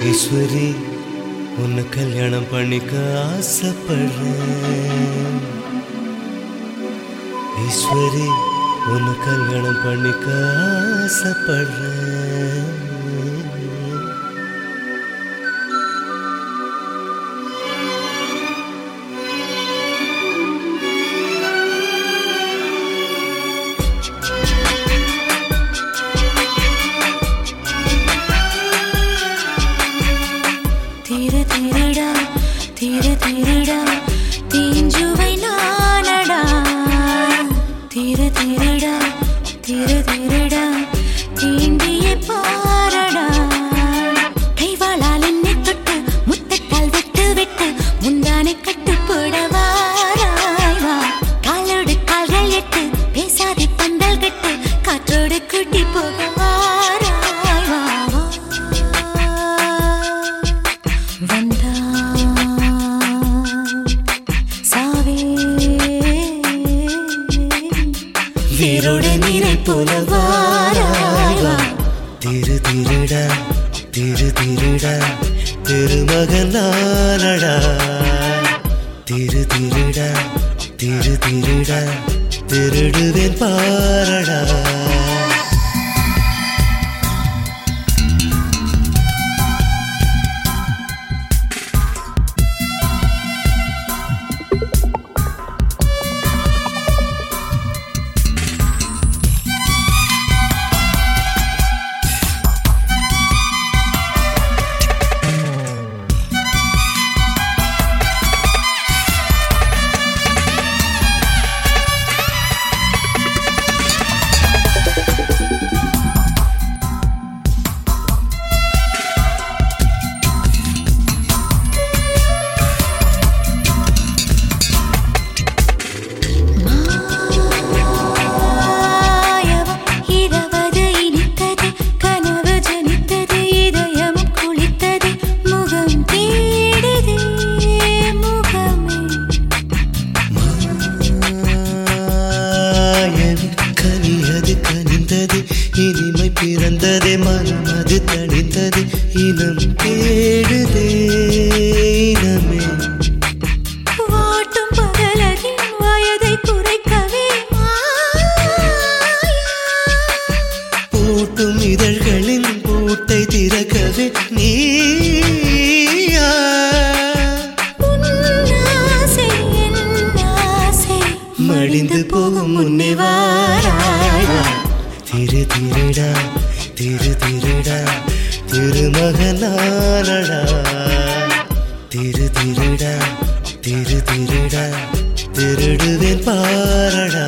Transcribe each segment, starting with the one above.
ஈஸ்வரி உன்னை கல்யாணம் பண்ணிக்க ஆசைப்படுறேன் ஈஸ்வரி உன்னை கல்யாணம் பண்ணிக்க ஆசைப்படுறேன் திரு திருடா திரு திருடா தீஞ்சுவை நானடா திரு திருடா திரு திருடா தீண்டிய பாரடா கைவாளால் என்னை தொட்டு முத்தட்டால் விட்டு விட்டு முந்தானை கட்டு போடவாராய் வா காலோடு கால்கள் எட்டு பேசாதே பந்தல் கட்டு காற்றோடு கூட்டி போக வாராய் வா வா வந்தாய் சாவே வீரோட நீரை போல வாராய் வா திரு திருடா திரு திருடா திருமகன் நானடா திரு திருடா திரு திருடா திருடுவேன் பாரடா மாயவம் இரவது இனித்தது கனவு ஜனித்தது இதயம் குளித்தது முகம் தேடுதே முகமே மாயவி கனியது கனிந்தது இனிமை பிறந்ததே மனம் அது தணிந்தது இனம் தேடுதே இனமே வாட்டும் பகலதின் வயதை குறைக்கவே மாயா. பூட்டும் இதழ்களின் பூட்டை திறக்கவே நீயா உன் ஆசை என் ஆசை மடிந்து போகும் முன்னே வாராய் வா. திரு திருடா திரு திருடா திருமகனானடா திரு திருடா திரு திருடா திருடுவேன் பாரடா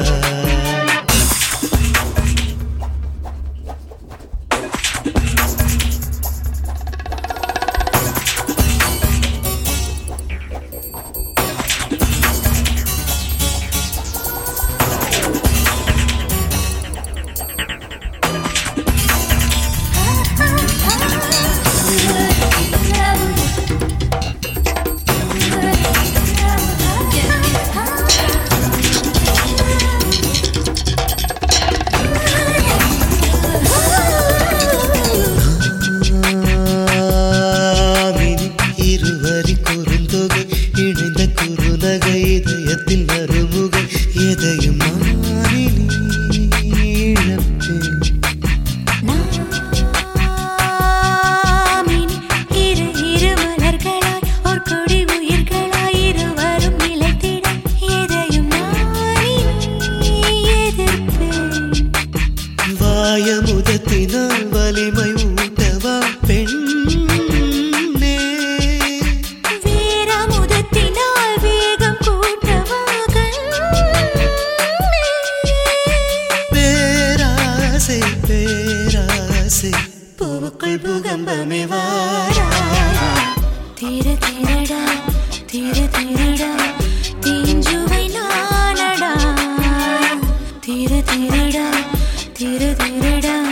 ஆமினி இருவரி குறுந்தொகை இணைந்த குறுநகை இதயத்தில் மறுமுகை எதையும் மாறினி இழப்பேன் நாமினி இரு இரு மலர்களாய் ஒரு கொடி உயிர்களாய் இருவரும் நிலைத்திட எதையும் நானி எதிர்ப்பேன் வாயமுதத்தினால் வலிமை ஊட்டவா பெண்ணே வீரமுதத்தினால் வேகம் கூட்டவாக பேராசை பேராசை பூவுக்குள் பூகம்பமே வாரா திரு திருடா திரு திருடா தீஞ்சுவை நானடா திரு திருடா திரு திருடா